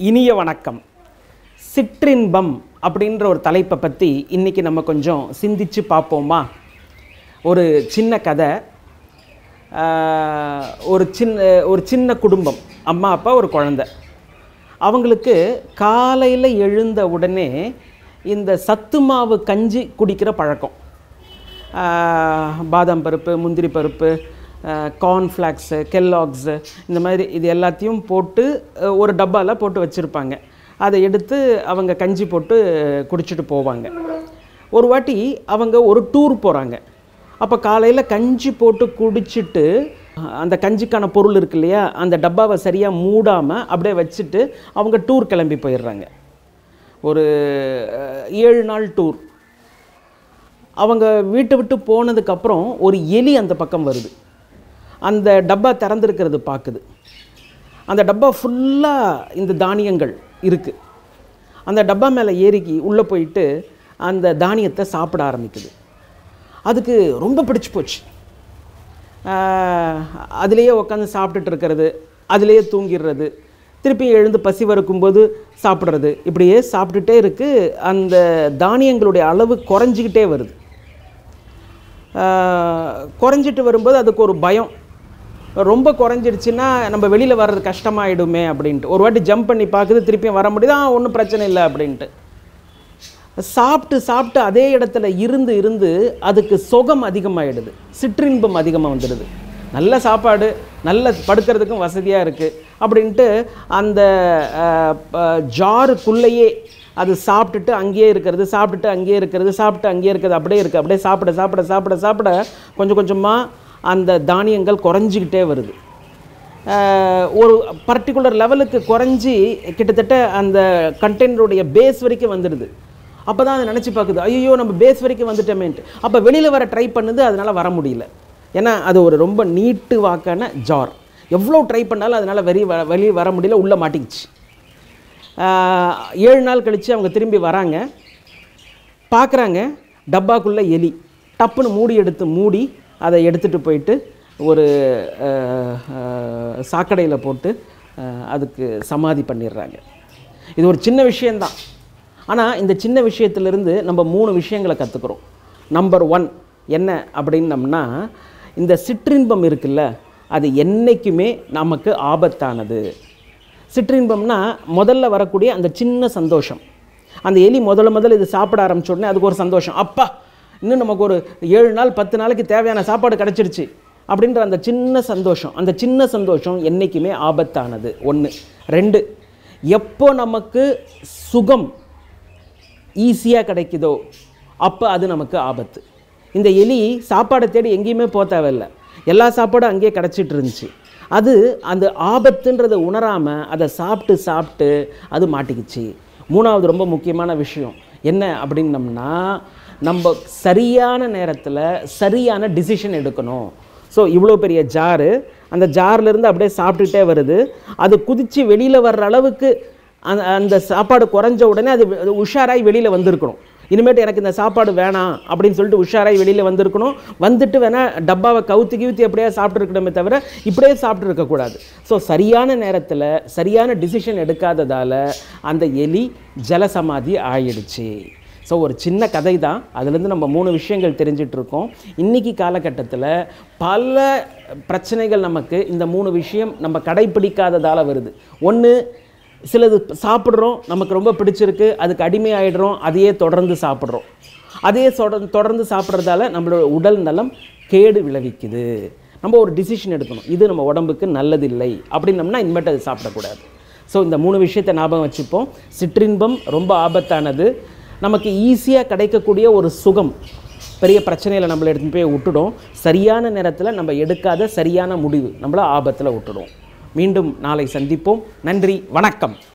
இனிய வணக்கம் சிற்றின்பம் அப்படின்ற ஒரு தலைப்பை பற்றி இன்றைக்கி நம்ம கொஞ்சம் சிந்திச்சு பார்ப்போமா ஒரு சின்ன கதை ஆஹ், ஒரு சின்ன ஒரு சின்ன குடும்பம் அம்மா அப்பா ஒரு குழந்தை அவங்களுக்கு காலையில் எழுந்த உடனே இந்த சத்து மாவு கஞ்சி குடிக்கிற பழக்கம் ஆஹ், பாதாம் பருப்பு முந்திரி பருப்பு கார்ன்ஃப்ளாக்ஸு கெல்லாக்ஸு இந்த மாதிரி இது எல்லாத்தையும் போட்டு அஹ், ஒரு டப்பாவில் போட்டு வச்சுருப்பாங்க அதை எடுத்து அவங்க கஞ்சி போட்டு குடிச்சிட்டு போவாங்க ஒரு வாட்டி அவங்க ஒரு டூர் போகிறாங்க அப்போ காலையில் கஞ்சி போட்டு குடிச்சிட்டு அஹ், அந்த கஞ்சிக்கான பொருள் இருக்கு இல்லையா அந்த டப்பாவை சரியாக மூடாமல் அப்படியே வச்சுட்டு அவங்க டூர் கிளம்பி போயிடுறாங்க ஒரு அஹ், ஏழு நாள் டூர் அவங்க வீட்டை விட்டு போனதுக்கப்புறம் ஒரு எலி அந்த பக்கம் வருது அந்த டப்பா திறந்திருக்கிறது பார்க்குது அந்த டப்பா ஃபுல்லாக இந்த தானியங்கள் இருக்குது அந்த டப்பா மேலே ஏறிக்கி உள்ளே போயிட்டு அந்த தானியத்தை சாப்பிட ஆரம்பிக்குது அதுக்கு ரொம்ப பிடிச்சு போச்சு அதுலேயே உட்காந்து சாப்பிட்டுட்டு இருக்கிறது அதுலேயே தூங்கிடுறது திருப்பி எழுந்து பசி வறுக்கும்போது சாப்பிட்றது இப்படியே சாப்பிட்டுட்டே இருக்குது அந்த தானியங்களுடைய அளவு குறைஞ்சிக்கிட்டே வருது ஆஹ், குறைஞ்சிட்டு வரும்போது அதுக்கு ஒரு பயம் ரொம்ப குறைஞ்சிடுச்சுன்னா நம்ம வெளியில் வர்றது கஷ்டமாயிடுமே அப்படின்ட்டு ஒரு வாட்டி ஜம்ப் பண்ணி பார்க்குது திருப்பியும் வர முடியுது ஆ ஒன்றும் பிரச்சனை இல்லை அப்படின்ட்டு சாப்பிட்டு சாப்பிட்டு அதே இடத்துல இருந்து இருந்து அதுக்கு சுகம் அதிகமாகிடுது சிற்றின்பம் அதிகமாக வந்துடுது நல்ல சாப்பாடு நல்ல படுக்கிறதுக்கும் வசதியாக இருக்குது அப்படின்ட்டு அந்த ஜாருக்குள்ளேயே அது சாப்பிட்டுட்டு அங்கேயே இருக்கிறது சாப்பிட்டுட்டு அங்கேயே இருக்கிறது சாப்பிட்டு அங்கேயே இருக்கிறது அப்படியே இருக்குது அப்படியே சாப்பிட சாப்பிட சாப்பிட சாப்பிட கொஞ்சம் கொஞ்சமாக அந்த தானியங்கள் குறைஞ்சிக்கிட்டே வருது ஆஹ் ஒரு பர்டிகுலர் லெவலுக்கு குறைஞ்சி கிட்டத்தட்ட அந்த கண்டெய்னருடைய பேஸ் வரைக்கும் வந்துடுது அப்போ தான் அதை நினச்சி பார்க்குது ஐயோ நம்ம பேஸ் வரைக்கும் வந்துட்டோமேன்ட்டு அப்போ வெளியில் வர ட்ரை பண்ணுது அதனால் வர முடியல ஏன்னா அது ஒரு ரொம்ப நீட்டு வாக்கான ஜார் எவ்வளோ ட்ரை பண்ணாலும் அதனால் வெளியே வர வெளியே வர முடியல உள்ளே மாட்டிக்கிச்சு ஆஹ் ஏழு நாள் கழித்து அவங்க திரும்பி வராங்க பார்க்குறாங்க டப்பாக்குள்ளே எலி டப்புன்னு மூடி எடுத்து மூடி அதை எடுத்துகிட்டு போயிட்டு ஒரு சாக்கடையில் போட்டு அஹ், அதுக்கு சமாதி பண்ணிடுறாங்க இது ஒரு சின்ன விஷயந்தான் ஆனால் இந்த சின்ன விஷயத்திலிருந்து நம்ம மூணு விஷயங்களை கற்றுக்குறோம் நம்பர் ஒன் என்ன அப்படின்னம்னா இந்த சிற்றின்பம் இருக்குல்ல அது என்றைக்குமே நமக்கு ஆபத்தானது சிற்றின்பம்னா முதல்ல வரக்கூடிய அந்த சின்ன சந்தோஷம் அந்த எலி முதல்ல முதல்ல இது சாப்பிட ஆரம்பிச்ச உடனே அதுக்கு ஒரு சந்தோஷம் அப்பா இன்னும் நமக்கு ஒரு ஏழு நாள் பத்து நாளைக்கு தேவையான சாப்பாடு கிடச்சிருச்சு அப்படின்ற அந்த சின்ன சந்தோஷம் அந்த சின்ன சந்தோஷம் என்றைக்குமே ஆபத்தானது ஒன்று ரெண்டு எப்போ நமக்கு சுகம் ஈஸியாக கிடைக்குதோ அப்போ அது நமக்கு ஆபத்து இந்த எலி சாப்பாடை தேடி எங்கேயுமே போக தேவையில்ல எல்லா சாப்பாடும் அங்கேயே கிடச்சிட்டு இருந்துச்சு அது அந்த ஆபத்துன்றதை உணராமல் அதை சாப்பிட்டு சாப்பிட்டு அது மாட்டிக்கிச்சு மூணாவது ரொம்ப முக்கியமான விஷயம் என்ன அப்படின்னம்னா நம்ம சரியான நேரத்தில் சரியான டிசிஷன் எடுக்கணும் ஸோ இவ்வளோ பெரிய ஜாரு அந்த ஜார்லேருந்து அப்படியே சாப்பிட்டுட்டே வருது அது குதித்து வெளியில் வர்ற அளவுக்கு அந்த அந்த சாப்பாடு குறைஞ்ச உடனே அது அது உஷாராய் வெளியில் வந்திருக்கணும் இனிமேட்டு எனக்கு இந்த சாப்பாடு வேணாம் அப்படின்னு சொல்லிட்டு உஷாராய் வெளியில் வந்திருக்கணும் வந்துட்டு வேணால் டப்பாவை கவுத்து கிவுத்தி எப்படியா சாப்பிட்ருக்கணுமே தவிர இப்படியே சாப்பிட்டு இருக்கக்கூடாது ஸோ சரியான நேரத்தில் சரியான டிசிஷன் எடுக்காததால் அந்த எலி ஜலசமாதி ஆயிடுச்சு ஸோ ஒரு சின்ன கதை தான் அதுலேருந்து நம்ம மூணு விஷயங்கள் தெரிஞ்சிட்டு இருக்கோம் இன்றைக்கி காலகட்டத்தில் பல பிரச்சனைகள் நமக்கு இந்த மூணு விஷயம் நம்ம கடைப்பிடிக்காததால் வருது ஒன்று சிலது சாப்பிட்றோம் நமக்கு ரொம்ப பிடிச்சிருக்கு அதுக்கு அடிமையாயிடுறோம் அதையே தொடர்ந்து சாப்பிட்றோம் அதே தொடர்ந்து தொடர்ந்து சாப்பிட்றதால நம்மளோட உடல் நலம் கேடு விளைவிக்குது நம்ம ஒரு டிசிஷன் எடுக்கணும் இது நம்ம உடம்புக்கு நல்லதில்லை அப்படின்னம்னா இனிமேட்டு அது சாப்பிடக்கூடாது ஸோ இந்த மூணு விஷயத்தை ஞாபகம் வச்சுப்போம் சிற்றின்பம் ரொம்ப ஆபத்தானது நமக்கு ஈஸியாக கிடைக்கக்கூடிய ஒரு சுகம் பெரிய பிரச்சனையில் நம்மளை எடுத்துன்னு போய் விட்டுடும் சரியான நேரத்தில் நம்ம எடுக்காத சரியான முடிவு நம்மளை ஆபத்தில் விட்டுடும் மீண்டும் நாளை சந்திப்போம் நன்றி வணக்கம்